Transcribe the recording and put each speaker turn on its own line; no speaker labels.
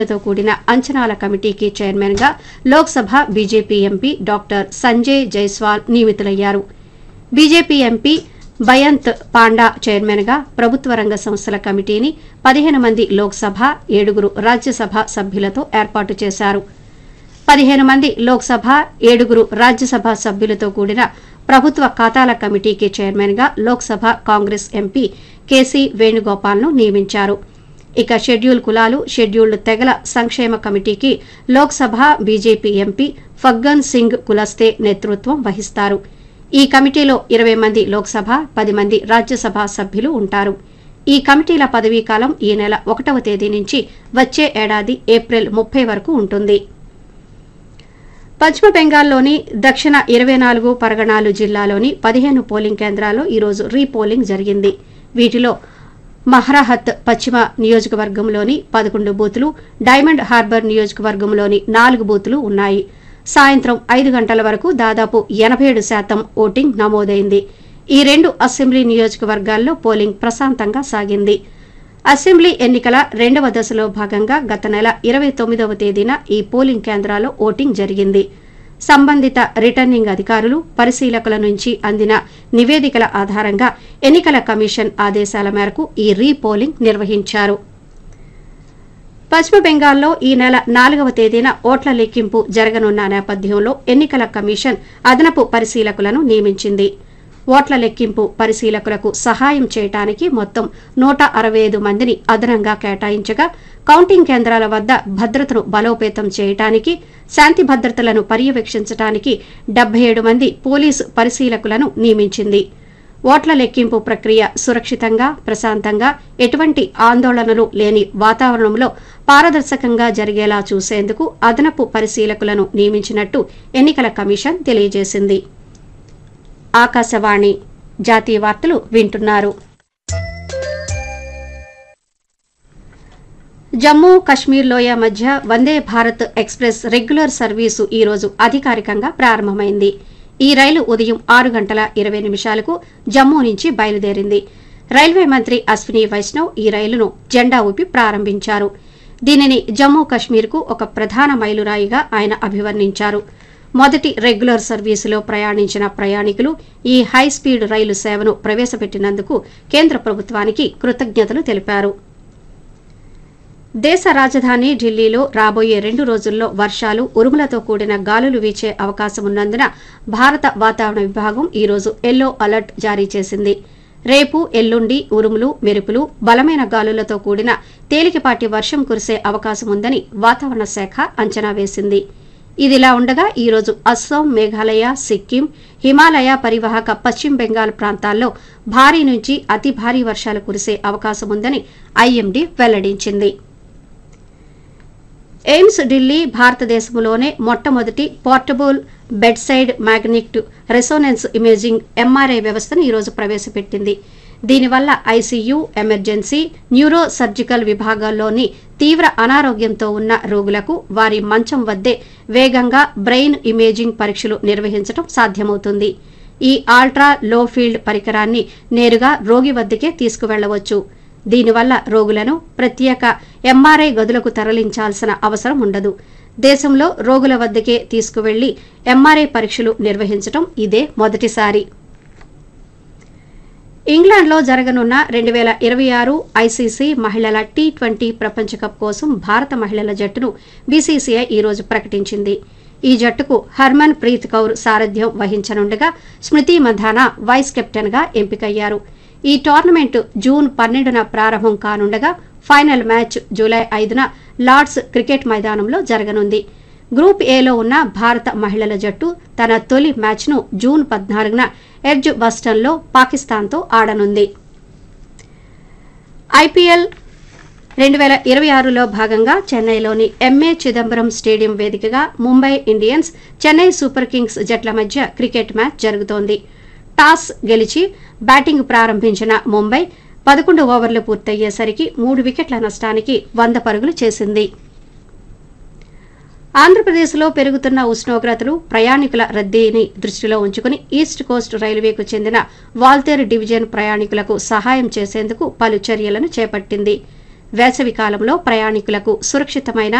తో కూడిన అంచనాల కమిటీకి చైర్మన్ గా Lok Sabha BJP MP doctor Sanjay Jaiswal నియమితులయ్యారు BJP MP Baijayant Panda chairman గా ప్రభుత్వ రంగ సంస్థల కమిటీని పదిహేను మంది లోక్సభ ఏడుగురు రాజ్యసభ సభ్యులతో ఏర్పాటు చేశారు పదిహేను మంది లోక్సభ ఏడుగురు రాజ్యసభ సభ్యులతో కూడిన ప్రభుత్వ ఖాతాల కమిటీకి చైర్మన్ గా లోక్సభ కాంగ్రెస్ ఎంపీ కేసీ వేణుగోపాల్ను నియమించారు ఇక షెడ్యూల్ కులాలు షెడ్యూల్డ్ తెగల సంక్షేమ కమిటీకి లోక్సభ బీజేపీ ఎంపీ ఫగ్గన్ సింగ్ కులస్తే నేతృత్వం వహిస్తారు ఈ కమిటీలో ఇరవై మంది లోక్సభ పది మంది రాజ్యసభ సభ్యులు ఉంటారు ఈ కమిటీల పదవీకాలం ఈ నెల ఒకటవ తేదీ నుంచి వచ్చే ఏడాది ఏప్రిల్ ముప్పై వరకు ఉంటుంది పశ్చిమ బెంగాల్లోని దక్షిణ ఇరవై నాలుగు పరగణాలు జిల్లాలోని పదిహేను పోలింగ్ కేంద్రాల్లో ఈరోజు రీపోలింగ్ జరిగింది వీటిలో మహరాహత్ పశ్చిమ నియోజకవర్గంలోని పదకొండు బూతులు డైమండ్ హార్బర్ నియోజకవర్గంలోని నాలుగు బూతులు ఉన్నాయి సాయంత్రం ఐదు గంటల వరకు దాదాపు ఎనభై ఏడు శాతం ఓటింగ్ నమోదైంది ఈ రెండు అసెంబ్లీ నియోజకవర్గాల్లో పోలింగ్ ప్రశాంతంగా సాగింది అసెంబ్లీ ఎన్నికల రెండవ దశలో భాగంగా గత నెల ఇరవై తొమ్మిదవ తేదీన ఈ పోలింగ్ కేంద్రాల్లో ఓటింగ్ జరిగింది సంబంధిత రిటర్నింగ్ అధికారులు పరిశీలకుల నుంచి అందిన నివేదికల ఆధారంగా ఎన్నికల కమిషన్ ఆదేశాల మేరకు ఈ రీపోలింగ్ నిర్వహించారు పశ్చిమ బెంగాల్లో ఈ నెల నాలుగవ తేదీన ఓట్ల లెక్కింపు జరగనున్న నేపథ్యంలో ఎన్నికల కమిషన్ అదనపు పరిశీలకులను నియమించింది ఓట్ల లెక్కింపు పరిశీలకులకు సహాయం చేయడానికి మొత్తం నూట అరవై ఐదు మందిని అదనంగా కేటాయించగా కౌంటింగ్ కేంద్రాల వద్ద భద్రతను బలోపేతం చేయడానికి శాంతి భద్రతలను పర్యవేక్షించడానికి డెబ్బై ఏడు మంది పోలీసు పరిశీలకులను నియమించింది ఓట్ల లెక్కింపు ప్రక్రియ సురక్షితంగా ప్రశాంతంగా ఎటువంటి ఆందోళనలు లేని వాతావరణంలో పారదర్శకంగా జరిగేలా చూసేందుకు అదనపు పరిశీలకులను నియమించినట్టు ఎన్నికల కమిషన్ తెలియజేసింది ఆకాశవాణి జాతీయ వార్తలు వింటున్నారు జమ్మూ కశ్మీర్ లోయ మధ్య Vande Bharat express regular service ఈ రోజు అధికారికంగా ప్రారంభమైంది ఈ రైలు ఉదయం ఆరు గంటల ఇరవై నిమిషాలకు జమ్మూ నుంచి బయలుదేరింది రైల్వే మంత్రి అశ్విని వైష్ణవ్ ఈ రైలును జెండా ఊపి ప్రారంభించారు దీనిని జమ్మూ కశ్మీర్కు ఒక ప్రధాన మైలురాయిగా ఆయన అభివర్ణించారు మొదటి రెగ్యులర్ సర్వీసులో ప్రయాణించిన ప్రయాణికులు ఈ హై స్పీడ్ రైలు సేవను ప్రవేశపెట్టినందుకు కేంద్ర ప్రభుత్వానికి కృతజ్ఞతలు తెలిపారు దేశ రాజధాని ఢిల్లీలో రాబోయే రెండు రోజుల్లో వర్షాలు ఉరుములతో కూడిన గాలులు వీచే అవకాశం ఉన్నందున భారత వాతావరణ విభాగం ఈ రోజు ఎల్లో అలర్ట్ జారీ చేసింది రేపు ఎల్లుండి ఉరుములు మెరుపులు బలమైన గాలులతో కూడిన తేలికపాటి వర్షం కురిసే అవకాశం ఉందని వాతావరణ శాఖ అంచనా వేసింది ఇదిలా ఉండగా ఈ రోజు అస్సాం మేఘాలయ సిక్కిం హిమాలయ పరివాహక పశ్చిమ బెంగాల్ ప్రాంతాల్లో భారీ నుంచి అతి భారీ వర్షాలు కురిసే అవకాశం ఉందని ఐఎండీ వెల్లడించింది ఎయిమ్స్ ఢిల్లీ భారతదేశంలోనే మొట్టమొదటి portable bedside magnet resonance imaging MRI వ్యవస్థను ఈరోజు ప్రవేశపెట్టింది దీనివల్ల ఐసీయూ ఎమర్జెన్సీ న్యూరో సర్జికల్ విభాగాల్లోని తీవ్ర అనారోగ్యంతో ఉన్న రోగులకు వారి మంచం వద్దే వేగంగా బ్రెయిన్ ఇమేజింగ్ పరీక్షలు నిర్వహించడం సాధ్యమవుతుంది ఈ ఆల్ట్రా లో ఫీల్డ్ పరికరాన్ని నేరుగా రోగి వద్దకే తీసుకువెళ్లవచ్చు దీనివల్ల రోగులను ప్రత్యేక ఎంఆర్ఐ గదులకు తరలించాల్సిన అవసరం ఉండదు దేశంలో రోగుల వద్దకే తీసుకువెళ్లి ఎంఆర్ఐ పరీక్షలు నిర్వహించడం ఇదే మొదటిసారి ఇంగ్లాండ్లో జరగనున్న రెండు వేల ఇరవై ఆరు ఐసీసీ మహిళల టీ ట్వంటీ ప్రపంచ కప్ కోసం భారత మహిళల జట్టును బీసీసీఐ ఈ రోజు ప్రకటించింది ఈ జట్టుకు హర్మన్ ప్రీత్ కౌర్ సారథ్యం వహించనుండగా స్మృతి మంధానా వైస్ కెప్టెన్గా ఎంపికయ్యారు ఈ టోర్నమెంట్ జూన్ పన్నెండున ప్రారంభం కానుండగా ఫైనల్ మ్యాచ్ జూలై ఐదున లార్డ్స్ క్రికెట్ మైదానంలో జరగనుంది గ్రూప్ ఏలో ఉన్న భారత మహిళల జట్టు తన తొలి మ్యాచ్ను జూన్ పద్నాలుగున ఎడ్జ్ బస్టన్లో పాకిస్తాన్తో ఆడనుంది ఐపీఎల్ రెండు వేల ఇరవై ఆరులో భాగంగా చెన్నైలోని ఎంఏ చిదంబరం స్టేడియం వేదికగా Mumbai Indians Chennai Super Kings జట్ల మధ్య క్రికెట్ మ్యాచ్ జరుగుతోంది టాస్ గెలిచి బ్యాటింగ్ ప్రారంభించిన ముంబై పదకొండు ఓవర్లు పూర్తయ్యేసరికి మూడు వికెట్ల నష్టానికి వంద పరుగులు చేసింది ఆంధ్రప్రదేశ్లో పెరుగుతున్న ఉష్ణోగ్రతలు ప్రయాణికుల రద్దీని దృష్టిలో ఉంచుకుని ఈస్ట్ కోస్ట్ రైల్వేకు చెందిన వాల్తేరు డివిజన్ ప్రయాణికులకు సహాయం చేసేందుకు పలు చర్యలను చేపట్టింది వేసవి కాలంలో ప్రయాణికులకు సురక్షితమైన